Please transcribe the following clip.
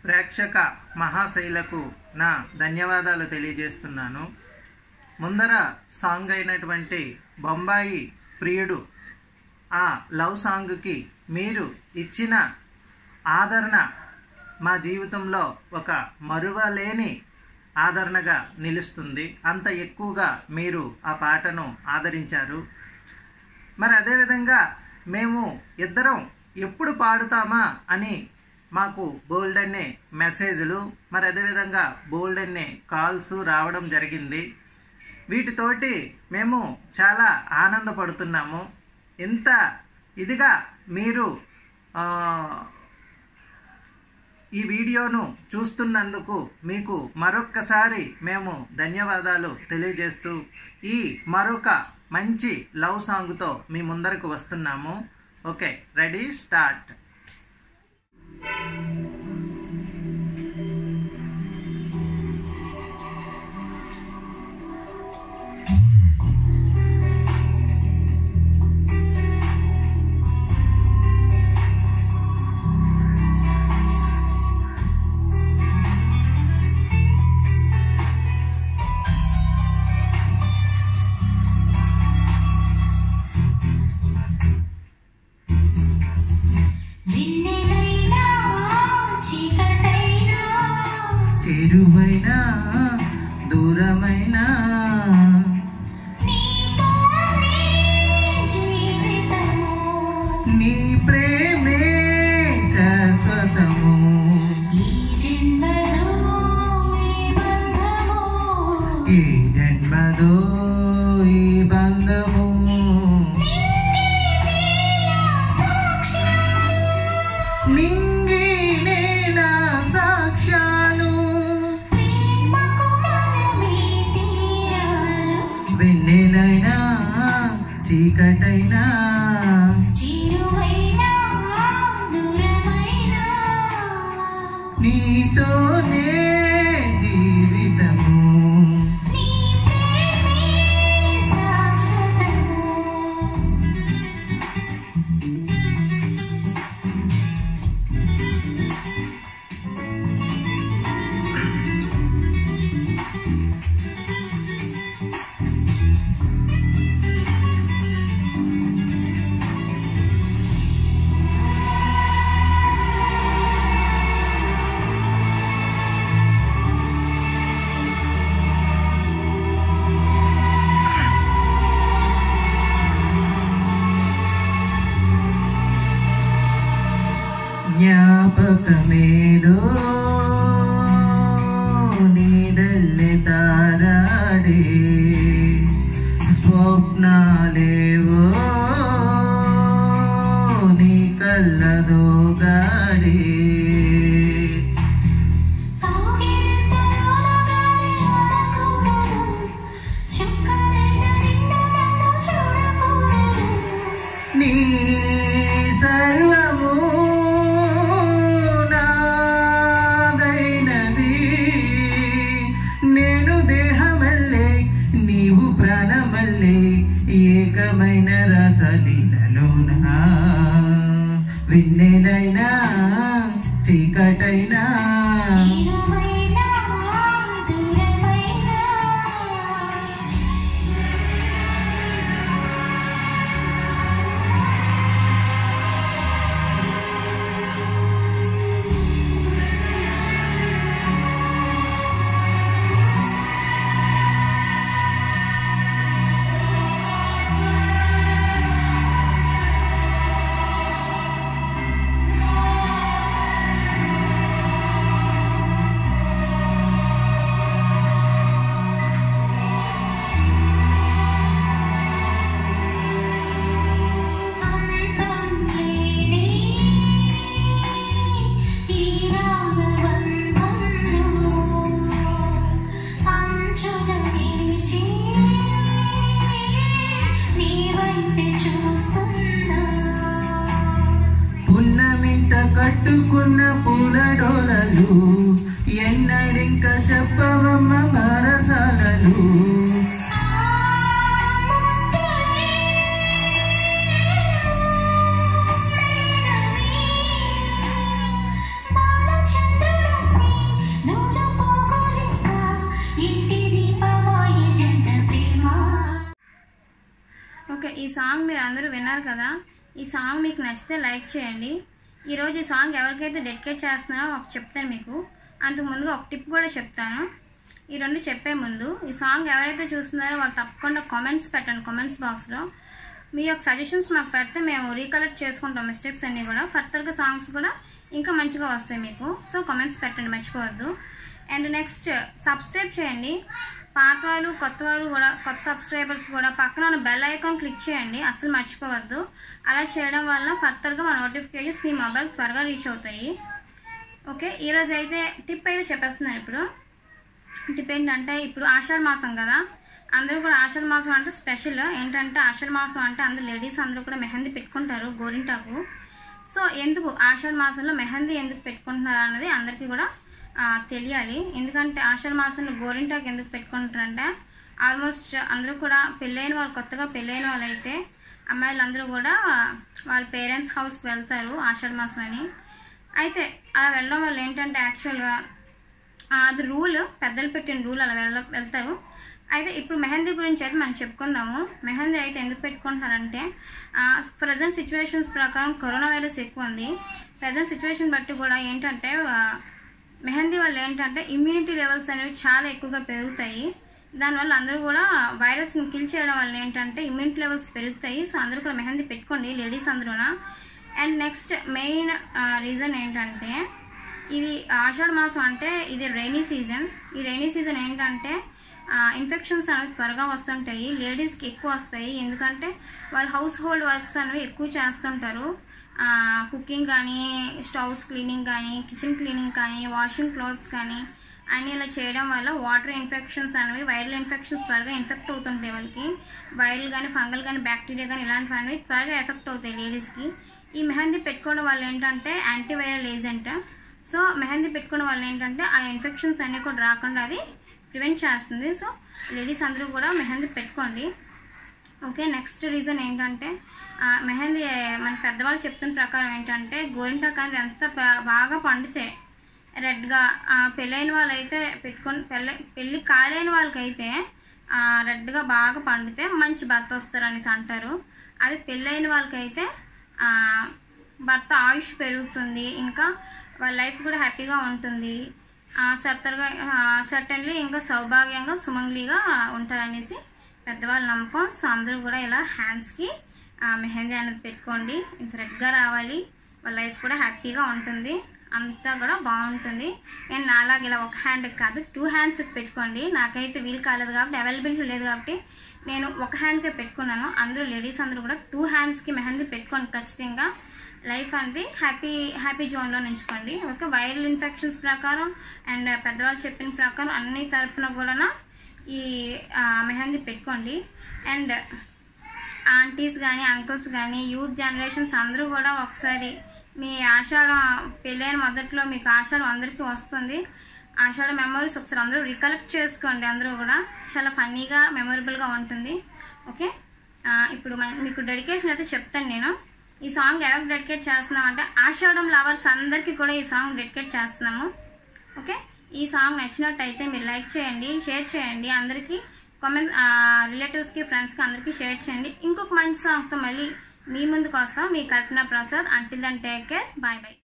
ప్రేక్షక మహాశైలకు నా ధన్యవాదాలు తెలియజేస్తున్నాను ముందర సాంగ్ అయినటువంటి బొంబాయి ప్రియుడు ఆ లవ్ సాంగ్కి మీరు ఇచ్చిన ఆదరణ మా జీవితంలో ఒక మరువలేని ఆదరణగా నిలుస్తుంది అంత ఎక్కువగా మీరు ఆ పాటను ఆదరించారు మరి అదేవిధంగా మేము ఇద్దరం ఎప్పుడు పాడుతామా అని మాకు బోల్డ్ అనే మెసేజ్లు మరి అదేవిధంగా బోల్డ్ అనే కాల్స్ రావడం జరిగింది వీటితోటి మేము చాలా ఆనందపడుతున్నాము ఇంత ఇదిగా మీరు ఆ, ఈ వీడియోను చూస్తున్నందుకు మీకు మరొక్కసారి మేము ధన్యవాదాలు తెలియజేస్తూ ఈ మరొక మంచి లవ్ సాంగ్తో మీ ముందరకు వస్తున్నాము ఓకే రెడీ స్టార్ట్ నిన్నెలైనా చీకటైనా చేరువైనా దూరమైనా నీతోనే జీవితము నీ ప్రేమే శాశ్వతము ఈ జన్మలో ఈ బంధము ఈ జన్మదో ఈ బంధము నింగి నేల సాక్ష్యాలు ప్రేమకు మనమే తీరాలు వెన్నెలైనా చీకటైనా చిరువైనా దూరమైనా నీతోనే జీవితము నీ ప్రేమే శాశ్వతము జ్ఞాపకమేదో నీడల్లె తారాడే స్వప్నాలేవో నీ కళ్ళదో గాడే కౌగిలింతలోన గాలి ఆడకూడదు చుక్కలైన నిన్ను నన్ను చూడకూడదు నీ సర్వము నాదైనది నేను దేహమల్లే నీవు ప్రాణమల్లే ఏకమైన రసలీలలోనా విన్నెలైనా చీకటైనా చిరువైనా దూరమైనా అంతం లేని ఈ రాగబంధంలో అంచున నిలిచి నీ వైపే చూస్తున్నా పున్నమింట కట్టుకున్న పూల డోలలు ఎన్నడింక చెప్పవమ్మ బారసాలలు బాలచంద్రుడు సాంగ్ మీరు అందరూ విన్నారు కదా ఈ సాంగ్ మీకు నచ్చితే లైక్ చేయండి ఈరోజు ఈ సాంగ్ ఎవరికైతే డెడికేట్ చేస్తున్నారో ఒక చెప్తాను మీకు అంతకు ముందుగా ఒక టిప్ కూడా చెప్తాను ఈ రెండు చెప్పే ముందు ఈ సాంగ్ ఎవరైతే చూస్తున్నారో వాళ్ళు తప్పకుండా కామెంట్స్ పెట్టండి కామెంట్స్ బాక్స్లో మీ యొక్క సజెషన్స్ మాకు పెడితే మేము రీకలెక్ట్ చేసుకుంటాం మిస్టేక్స్ అన్నీ కూడా ఫర్దర్గా సాంగ్స్ కూడా ఇంకా మంచిగా వస్తాయి మీకు సో కామెంట్స్ పెట్టండి మర్చిపోవద్దు అండ్ నెక్స్ట్ సబ్స్క్రైబ్ చేయండి పాత వాళ్ళు కొత్త వాళ్ళు కూడా కొత్త సబ్స్క్రైబర్స్ కూడా పక్కన ఉన్న బెల్ ఐకాన్ క్లిక్ చేయండి అసలు మర్చిపోవద్దు అలా చేయడం వల్ల ఫర్దర్గా మా నోటిఫికేషన్స్ మీ మొబైల్ త్వరగా రీచ్ అవుతాయి ఓకే ఈరోజు అయితే టిప్ అయితే చెప్పేస్తున్నాను ఇప్పుడు టిప్ ఏంటంటే ఇప్పుడు ఆషాఢ మాసం కదా అందరూ కూడా ఆషాఢ మాసం అంటే స్పెషల్ ఏంటంటే ఆషాఢ మాసం అంటే అందరు లేడీస్ అందరూ కూడా మెహందీ పెట్టుకుంటారు గోరింటాకు సో ఎందుకు ఆషాఢ మాసంలో మెహందీ ఎందుకు పెట్టుకుంటున్నారు అన్నది అందరికీ కూడా ఆ, తెలియాలి ఎందుకంటే ఆషాఢ మాసంలో గోరింటాకు ఎందుకు పెట్టుకుంటారంటే ఆల్మోస్ట్ అందరూ కూడా పెళ్ళైన వాళ్ళు కొత్తగా పెళ్ళైన వాళ్ళు అయితే అమ్మాయిలు అందరూ కూడా వాళ్ళ పేరెంట్స్ హౌస్కి వెళ్తారు ఆషాఢ మాసం అని అయితే అలా వెళ్ళడం వల్ల ఏంటంటే యాక్చువల్గా ఆ, అది రూల్ పెద్దలు పెట్టిన రూల్ అలా వెళ్ళ వెళ్తారు అయితే ఇప్పుడు మెహందీ గురించి అయితే మనం చెప్పుకుందాము మెహందీ అయితే ఎందుకు పెట్టుకుంటున్నారంటే ప్రజెంట్ సిచ్యువేషన్స్ ప్రకారం కరోనా వైరస్ ఎక్కువ ఉంది ప్రజెంట్ సిచ్యువేషన్ బట్టి కూడా ఏంటంటే ఆ, మెహందీ వల్ల ఏంటంటే ఇమ్యూనిటీ లెవెల్స్ అనేవి చాలా ఎక్కువగా పెరుగుతాయి దానివల్ల అందరూ కూడా వైరస్ని కిల్ చేయడం వల్ల ఏంటంటే ఇమ్యూనిటీ లెవెల్స్ పెరుగుతాయి సో అందరూ కూడా మెహందీ పెట్టుకోండి లేడీస్ అందరూనా అండ్ నెక్స్ట్ మెయిన్ రీజన్ ఏంటంటే ఇది ఆషాఢ మాసం అంటే ఇది రైనీ సీజన్ ఈ రైనీ సీజన్ ఏంటంటే ఇన్ఫెక్షన్స్ అనేవి త్వరగా వస్తుంటాయి లేడీస్కి ఎక్కువ వస్తాయి ఎందుకంటే వాళ్ళు హౌస్ హోల్డ్ వర్క్స్ అనేవి ఎక్కువ చేస్తుంటారు కుకింగ్ కానీ స్టవ్స్ క్లీనింగ్ కానీ కిచెన్ క్లీనింగ్ కానీ వాషింగ్ క్లోత్స్ కానీ అన్ని ఇలా చేయడం వల్ల వాటర్ ఇన్ఫెక్షన్స్ అనేవి వైరల్ ఇన్ఫెక్షన్స్ త్వరగా ఇన్ఫెక్ట్ అవుతుంటాయి వాళ్ళకి వైరల్ కానీ ఫంగల్ కానీ బ్యాక్టీరియా కానీ ఇలాంటివి అనేవి త్వరగా ఎఫెక్ట్ అవుతాయి లేడీస్కి ఈ మెహందీ పెట్టుకోవడం వల్ల ఏంటంటే యాంటీవైరల్ ఏజెంట్ సో మెహందీ పెట్టుకోవడం వల్ల ఏంటంటే ఆ ఇన్ఫెక్షన్స్ అన్నీ కూడా రాకుండా అది ప్రివెంట్ చేస్తుంది సో లేడీస్ అందరూ కూడా మెహందీ పెట్టుకోండి ఓకే నెక్స్ట్ రీజన్ ఏంటంటే ఆ, మెహందీ మన పెద్దవాళ్ళు చెప్తున్న ప్రకారం ఏంటంటే గోరింటాకు అనేది ఎంత బా- బాగా పండితే రెడ్గా పెళ్ళైన వాళ్ళైతే పెట్టుకొని పెళ్ళి పెళ్ళి కాలేని వాళ్ళకైతే ఆ, రెడ్గా బాగా పండితే మంచి భర్త వస్తారు అనేసి అంటారు అది పెళ్ళైన వాళ్ళకైతే ఆ, భర్త ఆయుష్ పెరుగుతుంది ఇంకా వాళ్ళ లైఫ్ కూడా హ్యాపీగా ఉంటుంది సర్తర్గా సర్టన్లీ ఇంకా సౌభాగ్యంగా సుమంగ్లీగా ఉంటారనేసి పెద్దవాళ్ళ నమ్మకం సో అందరూ కూడా ఇలా హ్యాండ్స్కి మెహందీ అనేది పెట్టుకోండి ఇంత రెడ్గా రావాలి వాళ్ళ లైఫ్ కూడా హ్యాపీగా ఉంటుంది అంతా కూడా బాగుంటుంది అండ్ నాలాగా ఇలా ఒక హ్యాండ్కి కాదు టూ హ్యాండ్స్కి పెట్టుకోండి నాకైతే వీలు కాలేదు కాబట్టి అవైలబిలిటీ లేదు కాబట్టి నేను ఒక హ్యాండ్కే పెట్టుకున్నాను అందరూ లేడీస్ అందరూ కూడా టూ హ్యాండ్స్కి మెహందీ పెట్టుకోండి ఖచ్చితంగా లైఫ్ అనేది హ్యాపీ హ్యాపీ జోన్లో ఉంచుకోండి ఓకే వైరల్ ఇన్ఫెక్షన్స్ ప్రకారం అండ్ పెద్దవాళ్ళు చెప్పిన ప్రకారం అన్ని తరఫున కూడా ఈ ఆ, మెహందీ పెట్టుకోండి అండ్ ఆంటీస్ కానీ అంకుల్స్ కానీ యూత్ జనరేషన్స్ అందరూ కూడా ఒకసారి మీ ఆషాఢం పెళ్ళైన మొదట్లో మీకు ఆషాఢం అందరికీ వస్తుంది ఆషాఢ మెమరీస్ ఒకసారి అందరూ రికలెక్ట్ చేసుకోండి అందరూ కూడా చాలా ఫన్నీగా మెమొరబుల్గా ఉంటుంది ఓకే ఆ, ఇప్పుడు మన- మీకు డెడికేషన్ అయితే చెప్తాను నేను ఈ సాంగ్ ఎవరికి డెడికేట్ చేస్తున్నాం అంటే ఆషాఢం లవర్స్ అందరికీ కూడా ఈ సాంగ్ డెడికేట్ చేస్తున్నాము ఓకే ఈ సాంగ్ నచ్చినట్టయితే మీరు లైక్ చేయండి షేర్ చేయండి అందరికీ కామెంట్ రిలేటివ్స్కి ఫ్రెండ్స్కి అందరికీ షేర్ చేయండి ఇంకొక మంచి సాంగ్తో మళ్ళీ మీ ముందుకు వస్తాం మీ Kalpana Prasad until then take care bye bye